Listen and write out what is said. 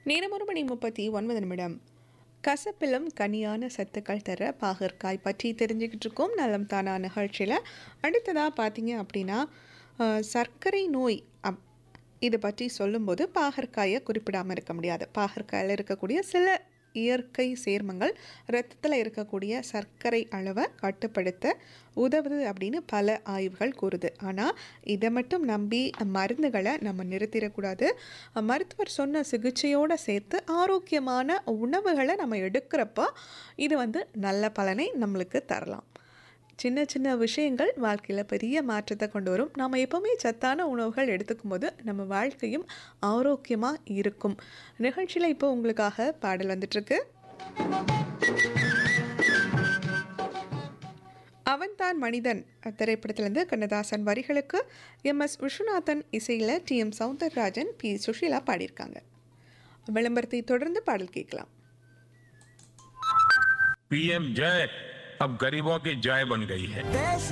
நேரம் ஒரு மணி முப்பத்தி ஒன்பது நிமிடம் கசப்பிலும் கனியான சத்துக்கள் தர பாகற்காய் பற்றி தெரிஞ்சுக்கிட்டு இருக்கோம் நலம் தானா நிகழ்ச்சியில் அடுத்ததாக பார்த்தீங்க அப்படின்னா அஹ், சர்க்கரை நோய் அப் இது பற்றி சொல்லும்போது பாகற்காயை குறிப்பிடாமல் இருக்க முடியாது பாகற்காயில் இருக்கக்கூடிய சில இயற்கை சேர்மங்கள் இரத்தத்தில் இருக்கக்கூடிய சர்க்கரை அளவை கட்டுப்படுத்த உதவுது அப்படின்னு பல ஆய்வுகள் கூறுது ஆனால் இதை மட்டும் நம்பி மருந்துகளை நம்ம நிறுத்திடக்கூடாது மருத்துவர் சொன்ன சிகிச்சையோடு சேர்த்து ஆரோக்கியமான உணவுகளை நம்ம எடுக்கிறப்போ இது வந்து நல்ல பலனை நம்மளுக்கு தரலாம் சின்ன சின்ன விஷயங்கள் வாழ்க்கையில் பெரிய மாற்றத்தை கொண்டு வரும் நாம் எப்போவுமே சத்தான உணவுகள் எடுத்துக்கும் போது நம்ம வாழ்க்கையும் ஆரோக்கியமாக இருக்கும் நிகழ்ச்சியில் இப்போ உங்களுக்காக பாடல் வந்துட்டுருக்கு அவன்தான் மனிதன் திரைப்படத்திலேருந்து கண்ணதாசன் வரிகளுக்கு எம் எஸ் விஸ்வநாதன் இசையில் T M Soundararajan P Susheela பாடியிருக்காங்க விளம்பரத்தை தொடர்ந்து பாடல் கேட்கலாம் पीएम जय अब गरीबों की जय बन गई है देश